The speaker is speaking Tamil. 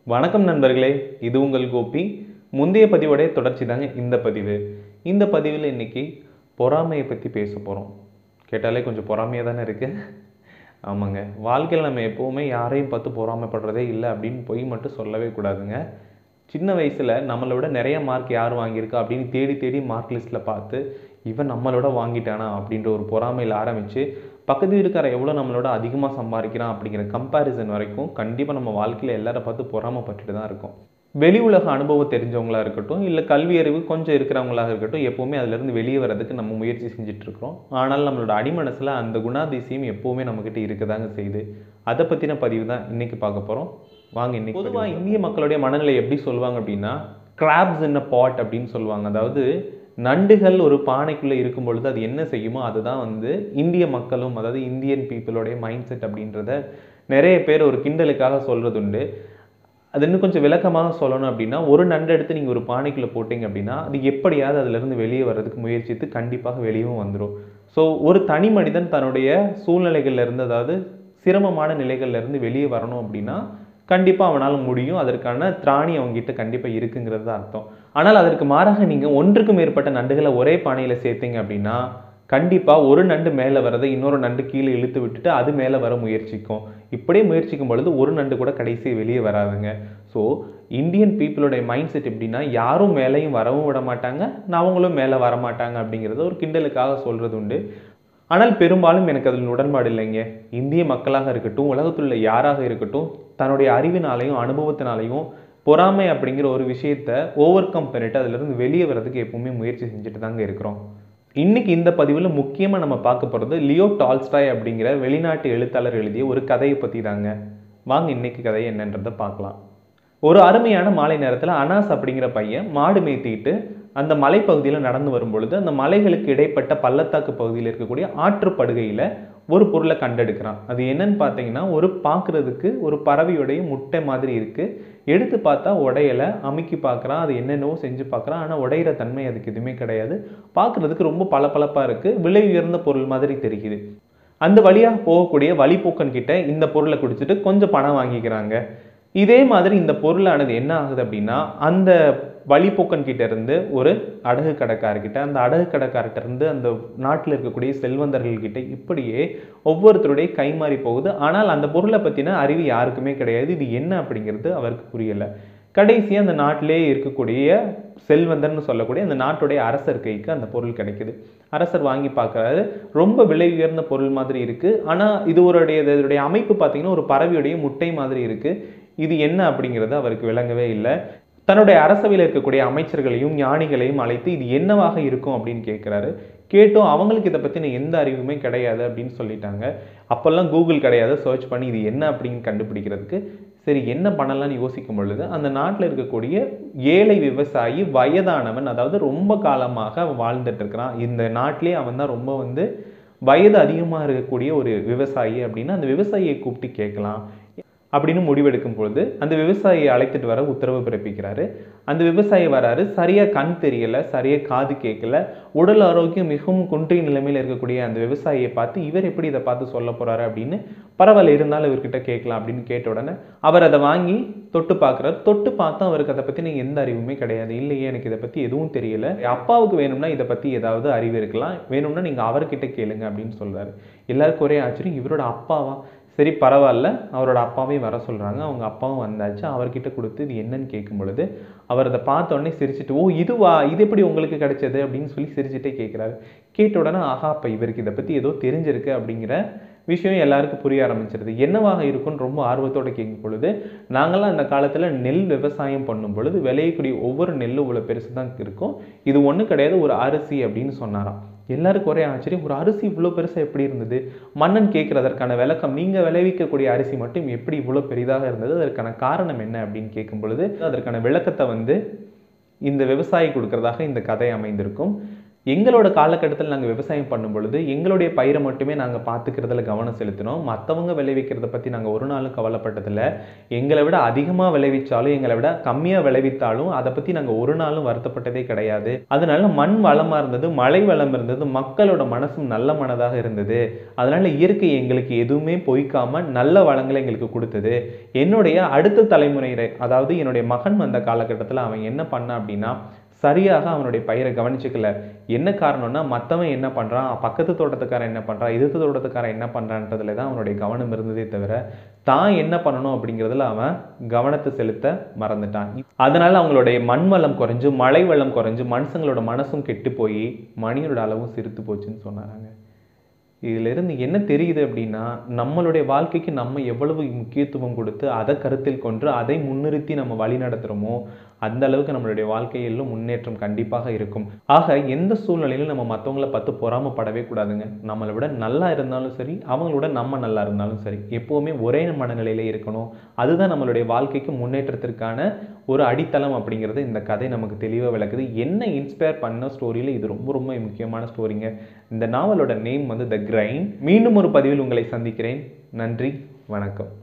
வணக்கம் நண்பர்களே இது உங்கள் கோபி முந்தைய பதிவோடைய தொடர்ச்சி தாங்க இந்த பதிவு இந்த பதிவில் இன்னைக்கு பொறாமையை பற்றி பேச போகிறோம் கேட்டாலே கொஞ்சம் பொறாமையாக தானே இருக்கு ஆமாங்க வாழ்க்கையில் நம்ம எப்போவுமே யாரையும் பார்த்து பொறாமைப்படுறதே இல்லை அப்படின்னு பொய் மட்டும் சொல்லவே கூடாதுங்க சின்ன வயசில் நம்மளை விட நிறைய மார்க் யார் வாங்கியிருக்கா அப்படின்னு தேடி தேடி மார்க் லிஸ்ட்டில் பார்த்து இவன் நம்மளோட வாங்கிட்டானா அப்படின்ற ஒரு பொறாமையில் ஆரம்பித்து பக்கத்து வீட்டுக்கார எவ்வளோ நம்மளோட அதிகமாக சம்பாதிக்கிறான் அப்படிங்கிற கம்பேரிசன் வரைக்கும் கண்டிப்பாக நம்ம வாழ்க்கையில் எல்லாரை பார்த்து பொறாமைப்பட்டுட்டு தான் இருக்கும் வெளி உலக அனுபவம் தெரிஞ்சவங்களா இருக்கட்டும் இல்லை கல்வி அறிவு கொஞ்சம் இருக்கிறவங்களாக இருக்கட்டும் எப்போவுமே அதுலேருந்து வெளியே வரதுக்கு நம்ம முயற்சி செஞ்சுட்டு இருக்கிறோம் ஆனால் நம்மளோட அடிமனசில் அந்த குணாதிசயம் எப்போவுமே நம்மக்கிட்ட இருக்கதாங்க செய்யுது அதை பற்றின பதிவு தான் இன்னைக்கு பார்க்க போகிறோம் வாங்க இன்னைக்கு பொதுவாக இந்திய மக்களுடைய மனநிலை எப்படி சொல்லுவாங்க அப்படின்னா கிராப்ஸ் இன் அ பாட் அப்படின்னு சொல்லுவாங்க அதாவது நண்டுகள் ஒரு பானைக்குள்ளே இருக்கும் பொழுது அது என்ன செய்யுமோ அதுதான் வந்து இந்திய மக்களும் அதாவது இந்தியன் பீப்புளோடைய மைண்ட் செட் அப்படின்றத நிறைய பேர் ஒரு கிண்டலுக்காக சொல்கிறது உண்டு அது இன்னும் கொஞ்சம் விளக்கமாக சொல்லணும் அப்படின்னா ஒரு நண்டு எடுத்து நீங்கள் ஒரு பானைக்குள்ளே போட்டிங்க அப்படின்னா அது எப்படியாவது அதுலேருந்து வெளியே வர்றதுக்கு முயற்சித்து கண்டிப்பாக வெளியும் வந்துடும் ஸோ ஒரு தனி மனிதன் தன்னுடைய சூழ்நிலைகள்ல இருந்து அதாவது சிரமமான நிலைகள்ல இருந்து வெளியே வரணும் அப்படின்னா கண்டிப்பாக அவனால் முடியும் அதற்கான திராணி அவங்ககிட்ட கண்டிப்பாக இருக்குங்கிறது தான் அர்த்தம் ஆனால் அதற்கு மாறாக நீங்கள் ஒன்றுக்கும் மேற்பட்ட நண்டுகளை ஒரே பானையில் சேர்த்தீங்க அப்படின்னா கண்டிப்பாக ஒரு நண்டு மேலே வரதை இன்னொரு நண்டு கீழே இழுத்து விட்டுட்டு அது மேலே வர முயற்சிக்கும் இப்படியே முயற்சிக்கும் பொழுது ஒரு நண்டு கூட கடைசி வெளியே வராதுங்க ஸோ இந்தியன் பீப்புளுடைய மைண்ட் செட் எப்படின்னா யாரும் மேலேயும் வரவும் விட மாட்டாங்க அவங்களும் மேலே வர மாட்டாங்க அப்படிங்கிறத ஒரு கிண்டலுக்காக சொல்கிறது உண்டு ஆனால் பெரும்பாலும் எனக்கு அதில் உடன்பாடு இல்லைங்க இந்திய மக்களாக இருக்கட்டும் உலகத்தில் உள்ள யாராக இருக்கட்டும் தன்னுடைய அறிவினாலையும் அனுபவத்தினாலையும் பொறாமை அப்படிங்கிற ஒரு விஷயத்த ஓவர் கம் பண்ணிட்டு அதுலேருந்து வெளியே வர்றதுக்கு எப்பவுமே முயற்சி செஞ்சுட்டு தாங்க இருக்கிறோம் இன்னைக்கு இந்த பதிவில் முக்கியமாக நம்ம பார்க்க போகிறது லியோ டால்ஸ்டாய் அப்படிங்கிற வெளிநாட்டு எழுத்தாளர் எழுதிய ஒரு கதையை பற்றி தாங்க வாங்க இன்னைக்கு கதை என்னன்றதை பார்க்கலாம் ஒரு அருமையான மாலை நேரத்தில் அனாஸ் அப்படிங்கிற பையன் மாடு மேய்த்திட்டு அந்த மலைப்பகுதியில் நடந்து வரும் பொழுது அந்த மலைகளுக்கு இடைப்பட்ட பள்ளத்தாக்கு பகுதியில் இருக்கக்கூடிய ஆற்றுப்படுகையில் ஒரு பொருளை கண்டெடுக்கிறான் அது என்னன்னு பார்த்தீங்கன்னா ஒரு பார்க்குறதுக்கு ஒரு பறவையுடைய முட்டை மாதிரி இருக்குது எடுத்து பார்த்தா உடையலை அமுக்கி பார்க்குறான் அது என்னென்னவோ செஞ்சு பார்க்குறான் ஆனால் உடையிற தன்மை அதுக்கு எதுவுமே கிடையாது பார்க்குறதுக்கு ரொம்ப பளபளப்பாக இருக்குது விலை உயர்ந்த பொருள் மாதிரி தெரியுது அந்த வழியாக போகக்கூடிய வழிபோக்கன் கிட்ட இந்த பொருளை குடிச்சிட்டு கொஞ்சம் பணம் வாங்கிக்கிறாங்க இதே மாதிரி இந்த பொருளானது என்ன ஆகுது அப்படின்னா அந்த வழிபோக்கன் கிட்ட இருந்து ஒரு அடகு கடைக்காரர்கிட்ட அந்த அடகு கடைக்காரர்கிட்ட இருந்து அந்த நாட்டில் இருக்கக்கூடிய செல்வந்தர்கள் கிட்ட இப்படியே ஒவ்வொருத்தருடைய கைமாறி போகுது ஆனால் அந்த பொருளை பற்றின அறிவு யாருக்குமே கிடையாது இது என்ன அப்படிங்கிறது அவருக்கு புரியலை கடைசியாக அந்த நாட்டிலே இருக்கக்கூடிய செல்வந்தர்னு சொல்லக்கூடிய அந்த நாட்டுடைய அரசர் கைக்கு அந்த பொருள் கிடைக்குது அரசர் வாங்கி பார்க்குறாரு ரொம்ப விலை உயர்ந்த பொருள் மாதிரி இருக்குது ஆனால் இது ஒரு இதோடைய அமைப்பு பார்த்தீங்கன்னா ஒரு பறவையுடைய முட்டை மாதிரி இருக்குது இது என்ன அப்படிங்கிறது அவருக்கு விளங்கவே இல்லை தன்னுடைய அரசவையில் இருக்கக்கூடிய அமைச்சர்களையும் ஞானிகளையும் அழைத்து இது என்னவாக இருக்கும் அப்படின்னு கேட்குறாரு கேட்டும் அவங்களுக்கு இதை பற்றின எந்த அறிவுமே கிடையாது அப்படின்னு சொல்லிட்டாங்க அப்போல்லாம் கூகுள் கிடையாது சர்ச் பண்ணி இது என்ன அப்படின்னு கண்டுபிடிக்கிறதுக்கு சரி என்ன பண்ணலாம்னு யோசிக்கும் பொழுது அந்த நாட்டில் இருக்கக்கூடிய ஏழை விவசாயி வயதானவன் அதாவது ரொம்ப காலமாக அவன் வாழ்ந்துட்டு இருக்கிறான் இந்த நாட்டிலே அவன் தான் ரொம்ப வந்து வயது அதிகமாக இருக்கக்கூடிய ஒரு விவசாயி அப்படின்னா அந்த விவசாயியை கூப்பிட்டு கேட்கலாம் அப்படின்னு முடிவெடுக்கும் பொழுது அந்த விவசாயியை அழைத்துட்டு வர உத்தரவு பிறப்பிக்கிறாரு அந்த விவசாயி வராரு சரியா கண் தெரியல சரியா காது கேட்கல உடல் ஆரோக்கியம் மிகவும் குன்றிய நிலைமையில் இருக்கக்கூடிய அந்த விவசாயியை பார்த்து இவர் எப்படி இதை பார்த்து சொல்ல போறாரு அப்படின்னு பரவாயில்ல இருந்தாலும் இவர்கிட்ட கேட்கலாம் அப்படின்னு கேட்ட உடனே அவர் அதை வாங்கி தொட்டு பார்க்குறாரு தொட்டு பார்த்தா அவருக்கு அதை பற்றி எந்த அறிவுமே கிடையாது இல்லையே எனக்கு இதை பற்றி எதுவும் தெரியல அப்பாவுக்கு வேணும்னா இதை பற்றி ஏதாவது அறிவு இருக்கலாம் வேணும்னா நீங்கள் அவர்கிட்ட கேளுங்க அப்படின்னு சொல்றாரு எல்லாருக்கும் ஒரே ஆச்சரியம் இவரோட அப்பாவா சரி பரவாயில்ல அவரோட அப்பாவையும் வர சொல்கிறாங்க அவங்க அப்பாவும் வந்தாச்சு அவர்கிட்ட கொடுத்து இது என்னன்னு கேட்கும் பொழுது அவர் அதை பார்த்த உடனே சிரிச்சிட்டு ஓ இதுவா இது எப்படி உங்களுக்கு கிடைச்சது அப்படின்னு சொல்லி சிரிச்சிட்டே கேட்குறாரு கேட்ட உடனே ஆஹா அப்போ இவருக்கு இதை பற்றி ஏதோ தெரிஞ்சிருக்கு அப்படிங்கிற விஷயம் எல்லாருக்கும் புரிய ஆரம்பிச்சிருது என்னவாக இருக்கும்னு ரொம்ப ஆர்வத்தோடு கேட்கும் பொழுது நாங்களாம் அந்த காலத்தில் நெல் விவசாயம் பண்ணும் பொழுது விளையக்கூடிய ஒவ்வொரு நெல்லும் இவ்வளோ பெருசு தான் இருக்கும் இது ஒன்றும் கிடையாது ஒரு அரிசி அப்படின்னு சொன்னாராம் எல்லாருக்கும் ஒரே ஆச்சரியம் ஒரு அரிசி இவ்வளோ பெருசாக எப்படி இருந்தது மன்னன் கேட்குறதற்கான விளக்கம் நீங்கள் விளைவிக்கக்கூடிய அரிசி மட்டும் எப்படி இவ்வளோ பெரிதாக இருந்தது அதற்கான காரணம் என்ன அப்படின்னு கேட்கும் பொழுது அதற்கான விளக்கத்தை வந்து இந்த விவசாயி கொடுக்கறதாக இந்த கதை அமைந்திருக்கும் எங்களோட காலகட்டத்தில் நாங்கள் விவசாயம் பண்ணும் பொழுது எங்களுடைய பயிரை மட்டுமே நாங்கள் பார்த்துக்கிறதுல கவனம் செலுத்தினோம் மற்றவங்க விளைவிக்கிறத பற்றி நாங்கள் ஒரு நாளும் கவலைப்பட்டதில்ல எங்களை விட அதிகமாக விளைவிச்சாலும் எங்களை விட கம்மியாக விளைவித்தாலும் அதை பற்றி நாங்கள் ஒரு நாளும் வருத்தப்பட்டதே கிடையாது அதனால மண் வளமாக இருந்தது மழை வளம் இருந்தது மக்களோட மனசும் நல்ல மனதாக இருந்தது அதனால இயற்கை எங்களுக்கு எதுவுமே பொய்க்காம நல்ல வளங்களை எங்களுக்கு கொடுத்தது என்னுடைய அடுத்த தலைமுறையினர் அதாவது என்னுடைய மகன் வந்த காலகட்டத்தில் அவன் என்ன பண்ணான் அப்படின்னா சரியாக அவனுடைய பயிரை கவனிச்சுக்கல என்ன காரணம்னா மற்றவன் என்ன பண்ணுறான் பக்கத்து தோட்டத்துக்காரன் என்ன பண்ணுறான் எதிர்த்து தோட்டத்துக்காரன் என்ன பண்ணுறான்றதுல தான் அவனுடைய கவனம் இருந்ததே தவிர தான் என்ன பண்ணணும் அப்படிங்கிறதுல அவன் கவனத்தை செலுத்த மறந்துட்டான் அதனால அவங்களுடைய மண் வளம் குறைஞ்சு மழை வளம் குறைஞ்சு மனுஷங்களோட மனசும் கெட்டு போய் மணியோட அளவும் சிரித்து போச்சுன்னு சொன்னாங்க இதிலிருந்து என்ன தெரியுது அப்படின்னா நம்மளுடைய வாழ்க்கைக்கு நம்ம எவ்வளவு முக்கியத்துவம் கொடுத்து அதை கருத்தில் கொண்டு அதை முன்னிறுத்தி நம்ம வழி நடத்துகிறோமோ அந்த அளவுக்கு நம்மளுடைய வாழ்க்கையிலும் முன்னேற்றம் கண்டிப்பாக இருக்கும் ஆக எந்த சூழ்நிலையிலும் நம்ம மற்றவங்கள பார்த்து பொறாமப்படவே கூடாதுங்க நம்மளை விட நல்லா இருந்தாலும் சரி அவங்களோட நம்ம நல்லா இருந்தாலும் சரி எப்போவுமே ஒரே மனநிலையில இருக்கணும் அதுதான் நம்மளுடைய வாழ்க்கைக்கு முன்னேற்றத்திற்கான ஒரு அடித்தளம் அப்படிங்கிறது இந்த கதை நமக்கு தெளிவாக விளக்குது என்ன இன்ஸ்பயர் பண்ண ஸ்டோரியில் இது ரொம்ப ரொம்ப முக்கியமான ஸ்டோரிங்க இந்த நாவலோட நேம் வந்து த கிரைன் மீண்டும் ஒரு பதிவில் உங்களை சந்திக்கிறேன் நன்றி வணக்கம்